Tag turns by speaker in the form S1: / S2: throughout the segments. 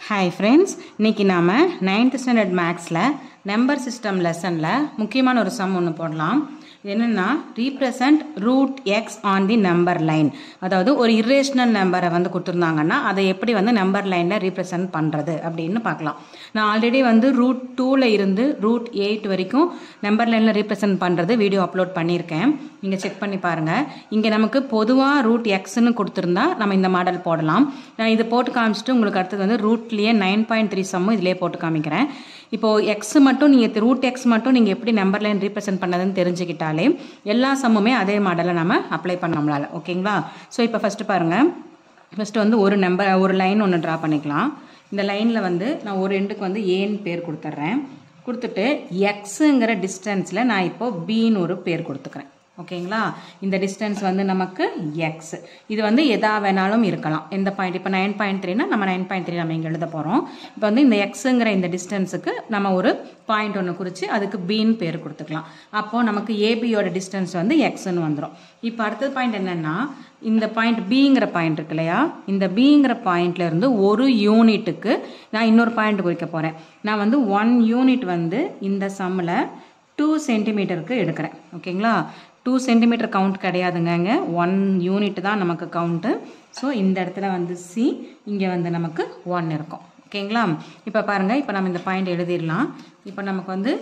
S1: hi friends இன்னைக்கு நாம் ninth standard மேக்ஸில் நம்பர் சிஸ்டம் லெசனில் முக்கியமான ஒரு சம் ஒன்று போடலாம் இது என்னென்னா represent root x on the number line அதாவது ஒரு இரேஷனல் நம்பரை வந்து கொடுத்துருந்தாங்கன்னா அதை எப்படி வந்து நம்பர் லைனில் ரீப்ரசன்ட் பண்ணுறது அப்படின்னு பார்க்கலாம் நான் ஆல்ரெடி வந்து ரூட் டூவில் இருந்து ரூட் எயிட் வரைக்கும் நம்பர் லைனில் ரீப்ரசன்ட் பண்ணுறது வீடியோ அப்லோட் பண்ணியிருக்கேன் நீங்கள் செக் பண்ணி பாருங்கள் இங்கே நமக்கு பொதுவாக ரூட் எக்ஸ்னு கொடுத்துருந்தா நம்ம இந்த மாடல் போடலாம் நான் இது போட்டு காமிச்சிட்டு உங்களுக்கு அடுத்தது வந்து ரூட்லேயே நைன் பாயிண்ட் த்ரீ சம்மும் இதிலே போட்டு காமிக்கிறேன் இப்போது எக்ஸ் மட்டும் நீங்கள் ரூட் எக்ஸ் மட்டும் நீங்கள் எப்படி நம்பர் லைன் ரீப்ரசென்ட் பண்ணதுன்னு தெரிஞ்சுக்கிட்டாலே எல்லா சம்முமே அதே மாடலை நம்ம அப்ளை பண்ண நம்மளால ஓகேங்களா ஸோ இப்போ ஃபஸ்ட்டு பாருங்கள் ஃபஸ்ட்டு வந்து ஒரு நம்பர் ஒரு லைன் ஒன்று ட்ரா பண்ணிக்கலாம் இந்த லைனில் வந்து நான் ஒரு எண்டுக்கு வந்து ஏன்னு பேர் கொடுத்துட்றேன் கொடுத்துட்டு எக்ஸுங்கிற டிஸ்டன்ஸில் நான் இப்போது பின்னு ஒரு பேர் கொடுத்துக்கிறேன் ஓகேங்களா இந்த டிஸ்டன்ஸ் வந்து நமக்கு எக்ஸ் இது வந்து எதா வேணாலும் இருக்கலாம் எந்த பாயிண்ட் இப்போ நைன் பாயிண்ட் த்ரீனா நம்ம நைன் பாயிண்ட் த்ரீ நம்ம இங்கே எழுத போகிறோம் இப்போ வந்து இந்த எக்ஸுங்கிற இந்த டிஸ்டன்ஸுக்கு நம்ம ஒரு பாயிண்ட் ஒன்று குறித்து அதுக்கு பின்னு பேர் கொடுத்துக்கலாம் அப்போது நமக்கு ஏபியோட டிஸ்டன்ஸ் வந்து எக்ஸ்ன்னு வந்துடும் இப்போ அடுத்தது பாயிண்ட் என்னென்னா இந்த பாயிண்ட் பிங்கிற பாயிண்ட் இருக்கு இல்லையா இந்த பிங்கிற பாயிண்ட்ல இருந்து ஒரு யூனிட்டுக்கு நான் இன்னொரு பாயிண்ட் குறிக்க போகிறேன் நான் வந்து ஒன் யூனிட் வந்து இந்த சம்மில் டூ சென்டிமீட்டருக்கு எடுக்கிறேன் ஓகேங்களா டூ சென்டிமீட்டர் கவுண்ட் கிடையாதுங்க ஒன் யூனிட் தான் நமக்கு கவுண்ட்டு ஸோ இந்த இடத்துல வந்து சி இங்கே வந்து நமக்கு ஒன் இருக்கும் ஓகேங்களா இப்போ பாருங்கள் இப்போ நம்ம இந்த பாயிண்ட் எழுதிடலாம் இப்போ நமக்கு வந்து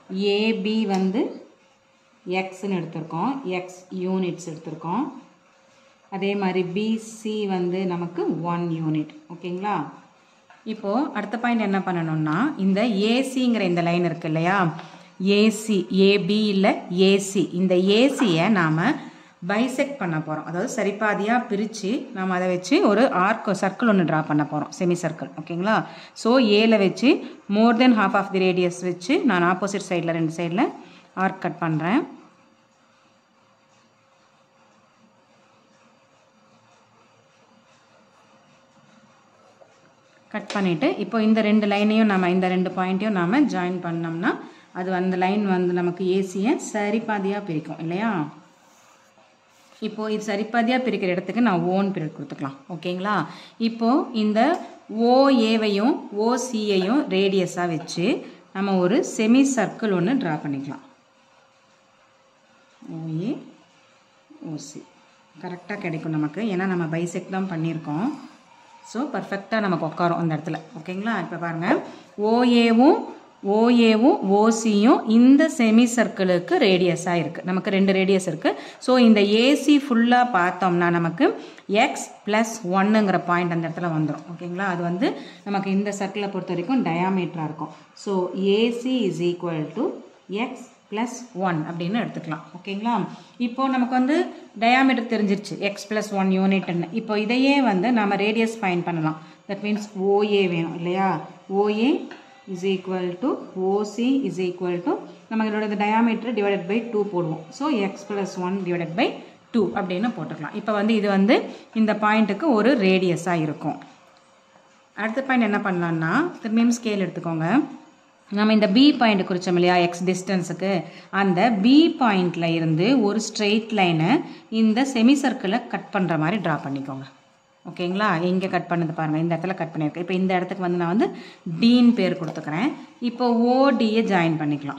S1: ஏபி வந்து எக்ஸ்ன்னு எடுத்திருக்கோம் எக்ஸ் யூனிட்ஸ் எடுத்திருக்கோம் அதே மாதிரி பிசி வந்து நமக்கு ஒன் யூனிட் ஓகேங்களா இப்போது அடுத்த பாயிண்ட் என்ன பண்ணணும்னா இந்த ஏசிங்கிற இந்த லைன் இருக்கு இல்லையா ஏசி ஏபி இல்லை ஏசி இந்த ஏசியை நாம் பைசெக்ட் பண்ண போகிறோம் அதாவது சரிபாதியாக பிரித்து நாம் அதை வச்சு ஒரு ஆர்க் சர்க்கிள் ஒன்று ட்ரா பண்ண போகிறோம் செமி சர்க்கிள் ஓகேங்களா ஸோ ஏல வச்சு more then half of the radius வச்சு நான் ஆப்போசிட் சைடில் ரெண்டு சைடில் ஆர்க் கட் பண்ணுறேன் கட் பண்ணிவிட்டு இப்போ இந்த ரெண்டு லைனையும் நம்ம இந்த ரெண்டு பாயிண்ட்டையும் நாம் ஜாயின் பண்ணோம்னா அது அந்த லைன் வந்து நமக்கு ஏசியை சரிபாதியாக பிரிக்கும் இல்லையா இப்போது இது சரிபாதியாக பிரிக்கிற இடத்துக்கு நான் ஓன் பீரியட் கொடுத்துக்கலாம் ஓகேங்களா இப்போது இந்த ஓஏவையும் ஓசியையும் ரேடியஸாக வச்சு நம்ம ஒரு செமி சர்க்கிள் ஒன்று ட்ரா பண்ணிக்கலாம் ஓஏ ஓசி கரெக்டாக கிடைக்கும் நமக்கு ஏன்னா நம்ம பைசெக் தான் பண்ணியிருக்கோம் ஸோ பர்ஃபெக்டாக நமக்கு உட்காரும் அந்த இடத்துல ஓகேங்களா இப்போ பாருங்கள் ஓஏவும் ஓஏவும் ஓசியும் இந்த செமி சர்க்கிளுக்கு ரேடியஸாக இருக்குது நமக்கு ரெண்டு ரேடியஸ் இருக்குது ஸோ இந்த ஏசி ஃபுல்லாக பார்த்தோம்னா நமக்கு எக்ஸ் ப்ளஸ் ஒன்னுங்கிற பாயிண்ட் அந்த இடத்துல வந்துடும் ஓகேங்களா அது வந்து நமக்கு இந்த சர்க்கிளை பொறுத்த வரைக்கும் டயாமீட்டராக இருக்கும் so A C is equal to X plus one அப்படின்னு எடுத்துக்கலாம் ஓகேங்களா இப்போ நமக்கு வந்து டயாமீட்டர் தெரிஞ்சிருச்சு எக்ஸ் ப்ளஸ் ஒன் யூனிட்னு இப்போ இதையே வந்து நம்ம ரேடியஸ் ஃபைன் பண்ணலாம் தட் மீன்ஸ் ஓஏ வேணும் இல்லையா O A is equal to O C is equal to நம்ம இதோட இந்த டயாமீட்டர் டிவைடட் பை டூ போடுவோம் so x plus one divided by two அப்படின்னு போட்டுக்கலாம் இப்போ வந்து இது வந்து இந்த பாயிண்ட்டுக்கு ஒரு ரேடியஸாக இருக்கும் அடுத்த பாயிண்ட் என்ன பண்ணலான்னா திரும்பியும் ஸ்கேல் எடுத்துக்கோங்க நம்ம இந்த பி பாயிண்ட் குறித்தோம் இல்லையா எக்ஸ் டிஸ்டன்ஸுக்கு அந்த பி பாயிண்டில் இருந்து ஒரு ஸ்ட்ரெயிட் லைனை இந்த செமி சர்க்கிளை கட் பண்ணுற மாதிரி ட்ரா பண்ணிக்கோங்க ஓகேங்களா எங்கே கட் பண்ணது பாருங்கள் இந்த இடத்துல கட் பண்ணியிருக்கேன் இப்போ இந்த இடத்துக்கு வந்து நான் வந்து டீன் பேர் கொடுத்துக்கிறேன் இப்போ ஓடியை ஜாயின் பண்ணிக்கலாம்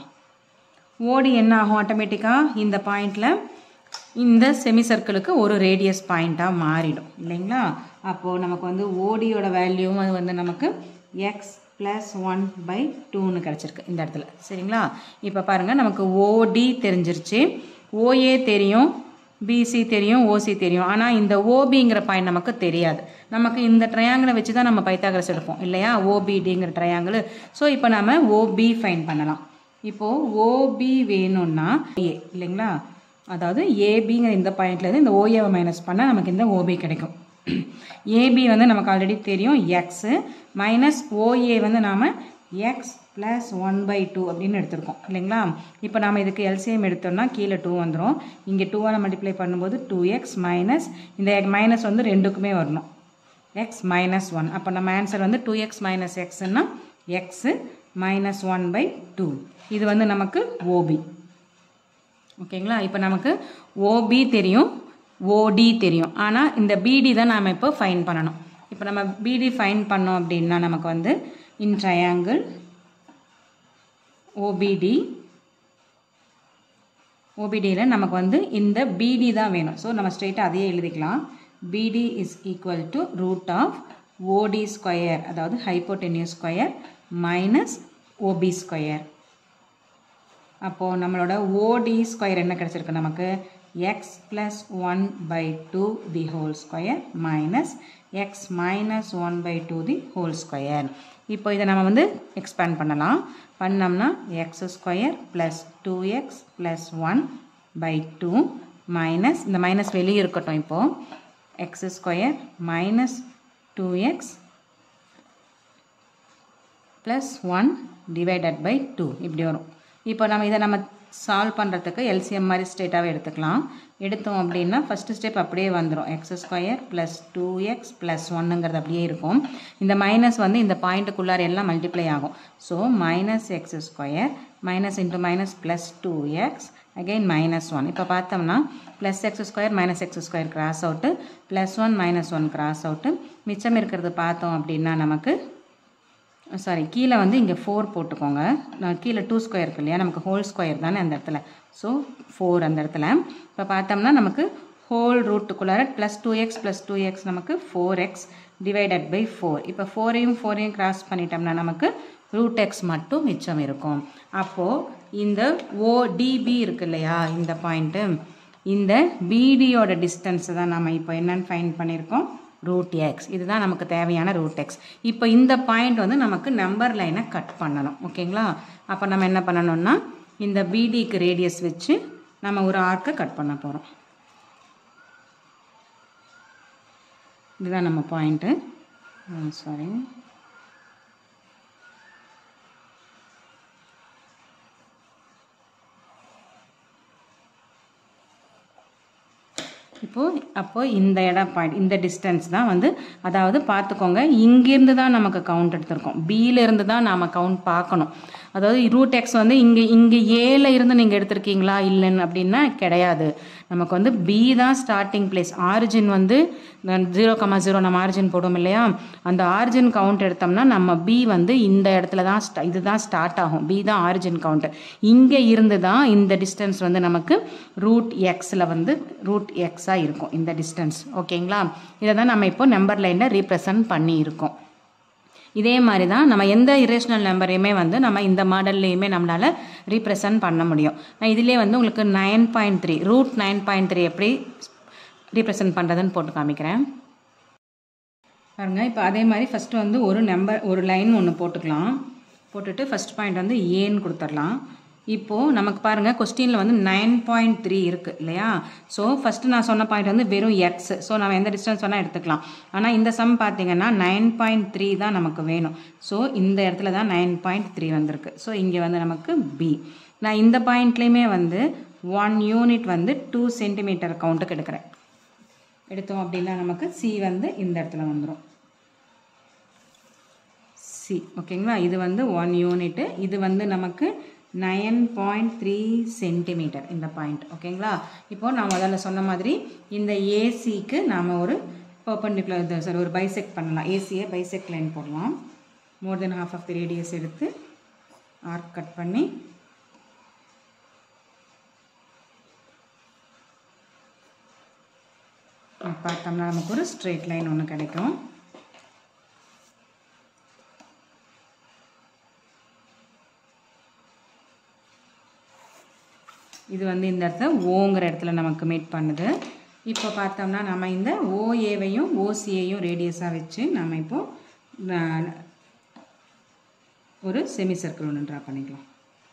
S1: ஓடி என்ன ஆகும் ஆட்டோமேட்டிக்காக இந்த பாயிண்டில் இந்த செமி சர்க்கிளுக்கு ஒரு ரேடியஸ் பாயிண்ட்டாக மாறிடும் இல்லைங்களா அப்போது நமக்கு வந்து ஓடியோட வேல்யூவும் வந்து நமக்கு எக்ஸ் ப்ளஸ் ஒன் பை டூன்னு கிடச்சிருக்கு இந்த இடத்துல சரிங்களா இப்போ பாருங்கள் நமக்கு ஓடி தெரிஞ்சிருச்சு ஓஏ தெரியும் பிசி தெரியும் ஓசி தெரியும் ஆனால் இந்த ஓபிங்கிற பாயிண்ட் நமக்கு தெரியாது நமக்கு இந்த ட்ரையாங்கிளை வச்சு தான் நம்ம பைத்தாகரஸ் எடுப்போம் இல்லையா ஓபிடிங்கிற ட்ரையாங்கிள் ஸோ இப்போ நம்ம ஓபி ஃபைன் பண்ணலாம் இப்போது ஓபி வேணும்னா ஏ இல்லைங்களா அதாவது ஏபிங்கிற இந்த பாயிண்ட்லேருந்து இந்த ஓஏவை மைனஸ் பண்ணால் நமக்கு இந்த ஓபி கிடைக்கும் ஏபி வந்து நமக்கு ஆல்ரெடி தெரியும் எக்ஸு மைனஸ் ஓஏ வந்து நாம் x plus one by two அப்படின்னு எடுத்திருக்கோம் இல்லைங்களா இப்போ நாம் இதுக்கு எல்சிஎம் எடுத்தோம்னா கீழே டூ வந்துடும் இங்கே டூவால் மல்டிப்ளை பண்ணும்போது டூ எக்ஸ் மைனஸ் இந்த மைனஸ் வந்து ரெண்டுக்குமே வரணும் எக்ஸ் மைனஸ் ஒன் அப்போ நம்ம ஆன்சர் வந்து டூ எக்ஸ் மைனஸ் எக்ஸ்னா x minus one by two இது வந்து நமக்கு ஓபி ஓகேங்களா இப்போ நமக்கு ஓபி தெரியும் ஓடி தெரியும் ஆனால் இந்த பிடி தான் நாம் இப்போ ஃபைன் பண்ணணும் இப்போ நம்ம பிடி ஃபைன் பண்ணோம் அப்படின்னா நமக்கு வந்து இன் ட்ரையாங்கிள் ஓபிடி ஓபிடியில் நமக்கு வந்து இந்த பிடி தான் வேணும் ஸோ நம்ம ஸ்ட்ரெயிட்டாக அதையே எழுதிக்கலாம் PD is equal to root of OD square அதாவது hypotenuse square minus OB square அப்போது நம்மளோட ஓடி ஸ்கொயர் என்ன கிடச்சிருக்கு நமக்கு x plus one by two the whole square minus x minus one by two the whole square இப்போ இதை நம்ம வந்து எக்ஸ்பேண்ட் பண்ணலாம் பண்ணோம்னா x square plus two x plus one by two minus இந்த மைனஸ் வெளியே இருக்கட்டும் இப்போது x square minus two x plus one divided by two இப்படி வரும் இப்போ நம்ம இதை நம்ம சால்வ் பண்ணுறதுக்கு எல்சிஎம் மாதிரி ஸ்டேட்டாகவே எடுத்துக்கலாம் எடுத்தோம் அப்படின்னா ஃபஸ்ட்டு ஸ்டெப் அப்படியே வந்துடும் x square plus two x plus ஒன்னுங்கிறது அப்படியே இருக்கும் இந்த மைனஸ் வந்து இந்த பாயிண்ட்டுக்குள்ளார எல்லாம் மல்டிப்ளை ஆகும் so minus x square minus into minus plus two x again minus one இப்போ பார்த்தோம்னா plus x square minus x square cross out plus one minus one cross out மிச்சம் இருக்கிறது பார்த்தோம் அப்படின்னா நமக்கு சாரி கீழே வந்து இங்கே ஃபோர் போட்டுக்கோங்க நான் கீழே டூ ஸ்கொயர் இருக்கு இல்லையா நமக்கு ஹோல் ஸ்கொயர் தானே அந்த இடத்துல ஸோ ஃபோர் அந்த இடத்துல இப்போ பார்த்தோம்னா நமக்கு ஹோல் ரூட்டுக்குள்ளார plus two x plus two x நமக்கு four x divided by four இப்போ ஃபோரையும் ஃபோரையும் கிராஸ் பண்ணிட்டோம்னா நமக்கு ரூட் எக்ஸ் மட்டும் மிச்சம் இருக்கும் அப்போது இந்த ஓடிபி இருக்கு இல்லையா இந்த பாயிண்ட்டு இந்த பிடியோட டிஸ்டன்ஸை தான் நம்ம இப்போ என்னென்னு ஃபைன் பண்ணியிருக்கோம் ரூட் எக்ஸ் இதுதான் நமக்கு தேவையான ரூட் எக்ஸ் இப்போ இந்த பாயிண்ட் வந்து நமக்கு நம்பர் லைனை கட் பண்ணணும் ஓகேங்களா அப்போ நம்ம என்ன பண்ணணும்னா இந்த பிடிக்கு ரேடியஸ் வச்சு நம்ம ஒரு ஆர்க்கை கட் பண்ண போகிறோம் இதுதான் நம்ம பாயிண்ட்டு சாரி இப்போது அப்போது இந்த இடம் பாயிண்ட் இந்த டிஸ்டன்ஸ் தான் வந்து அதாவது பார்த்துக்கோங்க இங்கேருந்து தான் நமக்கு கவுண்ட் எடுத்திருக்கோம் பியிலேருந்து தான் நாம் கவுண்ட் பார்க்கணும் அதாவது ரூட் எக்ஸ் வந்து இங்கே இங்கே ஏல இருந்து நீங்கள் எடுத்திருக்கீங்களா இல்லைன்னு அப்படின்னா கிடையாது நமக்கு வந்து பி தான் ஸ்டார்டிங் பிளேஸ் ஆரிஜின் வந்து ஜீரோ கமா ஜீரோ நம்ம ஆரிஜின் போடுவோம் இல்லையா அந்த ஆரிஜின் கவுண்ட் எடுத்தோம்னா நம்ம பி வந்து இந்த இடத்துல தான் ஸ்டா இதுதான் ஸ்டார்ட் ஆகும் பி தான் ஆரிஜின் கவுண்ட் இங்கே இருந்து தான் இந்த டிஸ்டன்ஸ் வந்து நமக்கு ரூட் எக்ஸில் வந்து ரூட் எக்ஸாக இருக்கும் இந்த டிஸ்டன்ஸ் ஓகேங்களா இதை தான் நம்ம இப்போ நம்பர் லைனில் ரீப்ரசன்ட் பண்ணி இருக்கோம் இதே மாதிரி தான் நம்ம எந்த இரேஷனல் நம்பரையுமே வந்து நம்ம இந்த மாடல்லையுமே நம்மளால் ரீப்ரசன்ட் பண்ண முடியும் நான் இதிலே வந்து உங்களுக்கு nine point three root nine point three எப்படி ரீப்ரசன்ட் பண்ணுறதுன்னு போட்டு காமிக்கிறேன் பாருங்க இப்போ அதே மாதிரி ஃபஸ்ட்டு வந்து ஒரு நம்பர் ஒரு லைன் ஒன்று போட்டுக்கலாம் போட்டுட்டு ஃபஸ்ட் பாயிண்ட் வந்து ஏன்னு கொடுத்துடலாம் இப்போது நமக்கு பாருங்கள் கொஸ்டினில் வந்து நைன் பாயிண்ட் த்ரீ இருக்குது இல்லையா ஸோ ஃபஸ்ட்டு நான் சொன்ன பாயிண்ட் வந்து வெறும் எக்ஸ் ஸோ நம்ம எந்த டிஸ்டன்ஸ் வேணால் எடுத்துக்கலாம் ஆனால் இந்த சம் பார்த்தீங்கன்னா நைன் பாயிண்ட் த்ரீ தான் நமக்கு வேணும் ஸோ இந்த இடத்துல தான் நைன் பாயிண்ட் த்ரீ வந்திருக்கு ஸோ இங்கே வந்து நமக்கு பி நான் இந்த பாயிண்ட்லேயுமே வந்து ஒன் யூனிட் வந்து டூ சென்டிமீட்டர் கவுண்ட்டுக்கு எடுக்கிறேன் எடுத்தோம் அப்படின்னா நமக்கு சி வந்து இந்த இடத்துல வந்துடும் சி ஓகேங்களா இது வந்து ஒன் யூனிட்டு இது வந்து நமக்கு நயன் பாயிண்ட் த்ரீ சென்டிமீட்டர் இந்த பாயிண்ட் ஓகேங்களா இப்போ நான் முதல்ல சொன்ன மாதிரி இந்த ஏசிக்கு நாம் ஒரு பர்பண்டிகுலர் சாரி ஒரு பைசெக்ட் பண்ணலாம் ஏசியை பைசெக்ட் லைன் போடலாம் more then half of the radius எடுத்து ஆர்க் கட் பண்ணி பார்த்தோம்னா நமக்கு ஒரு ஸ்ட்ரெயிட் லைன் ஒன்று கிடைக்கும் இது வந்து இந்த இடத்துல ஓங்கிற இடத்துல நமக்கு மீட் பண்ணுது இப்போ பார்த்தோம்னா நம்ம இந்த ஓஏவையும் ஓசியையும் ரேடியஸாக வச்சு நம்ம இப்போ ந- ஒரு செமி சர்க்கிள் ஒன்று ட்ரா பண்ணிக்கலாம்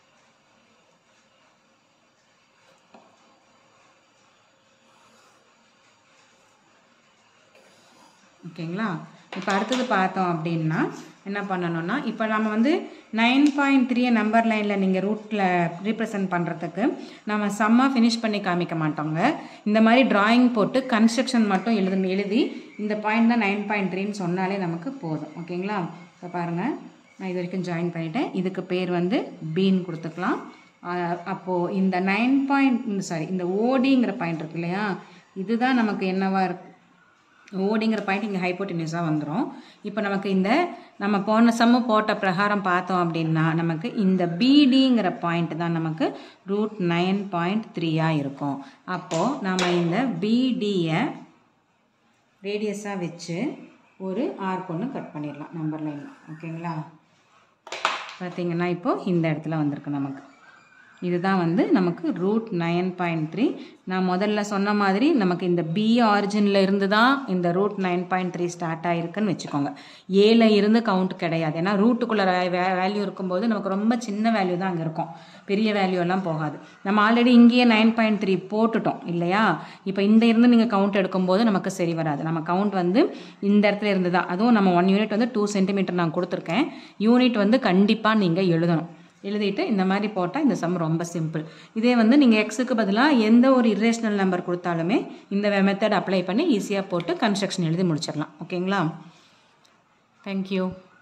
S1: ஓகேங்களா இப்போ அடுத்தது பார்த்தோம் அப்படின்னா என்ன பண்ணணும்னா இப்போ நம்ம வந்து நைன் பாயிண்ட் த்ரீ நம்பர் லைனில் நீங்கள் ரூட்டில் ரீப்ரசன்ட் பண்ணுறதுக்கு நம்ம செம்மாக ஃபினிஷ் பண்ணி காமிக்க மாட்டோங்க இந்த மாதிரி டிராயிங் போட்டு கன்ஸ்ட்ரக்ஷன் மட்டும் எழுது எழுதி இந்த பாயிண்ட் தான் நைன் பாயிண்ட் த்ரீன்னு சொன்னாலே நமக்கு போதும் ஓகேங்களா இப்போ பாருங்கள் நான் இது வரைக்கும் ஜாயின் பண்ணிட்டேன் இதுக்கு பேர் வந்து பீன் கொடுத்துக்கலாம் ஆஹ் அப்போது இந்த நைன் பாயிண்ட் சாரி இந்த ஓடிங்கிற பாயிண்ட் இருக்கு இல்லையா இதுதான் நமக்கு என்னவா இருக்கு ஓடிங்கிற பாயிண்ட் இங்கே ஹைப்போட்டினியூஸாக வந்துடும் இப்போ நமக்கு இந்த நம்ம போன சம்மு போட்ட பிரகாரம் பார்த்தோம் அப்படின்னா நமக்கு இந்த பிடிங்கிற பாயிண்ட் தான் நமக்கு ரூட் நைன் பாயிண்ட் த்ரீயாக இருக்கும் அப்போது நம்ம இந்த பிடியை ரேடியஸாக வச்சு ஒரு ஆர்க் ஒன்று கட் பண்ணிடலாம் நம்பர் லைன் ஓகேங்களா பார்த்தீங்கன்னா இப்போது இந்த இடத்துல வந்திருக்கு நமக்கு இதுதான் வந்து நமக்கு ரூட் நைன் பாயிண்ட் த்ரீ நான் முதல்ல சொன்ன மாதிரி நமக்கு இந்த பி ஆரிஜினில் இருந்து தான் இந்த root nine point three start ஆகிருக்குன்னு வச்சுக்கோங்க ஏல இருந்து கவுண்ட் கிடையாது ஏன்னா ரூட்டுக்குள்ளே வேல்யூ இருக்கும்போது நமக்கு ரொம்ப சின்ன வேல்யூ தான் அங்கே இருக்கும் பெரிய வேல்யூ எல்லாம் போகாது நம்ம ஆல்ரெடி இங்கேயே நைன் பாயிண்ட் த்ரீ போட்டுட்டோம் இல்லையா இப்போ இந்த இருந்து நீங்கள் கவுண்ட் எடுக்கும்போது நமக்கு சரி வராது நம்ம கவுண்ட் வந்து இந்த இடத்துல இருந்து தான் அதுவும் நம்ம ஒன் யூனிட் வந்து டூ சென்டிமீட்டர் நான் கொடுத்துருக்கேன் யூனிட் வந்து கண்டிப்பாக நீங்கள் எழுதணும் எழுதிட்டு இந்த மாதிரி போட்டால் இந்த சம் ரொம்ப சிம்பிள் இதே வந்து நீங்கள் எக்ஸுக்கு பதிலாக எந்த ஒரு இரேஷனல் நம்பர் கொடுத்தாலுமே இந்த மெத்தட் அப்ளை பண்ணி ஈஸியாக போட்டு கன்ஸ்ட்ரக்ஷன் எழுதி முடிச்சிடலாம் ஓகேங்களா தேங்க்யூ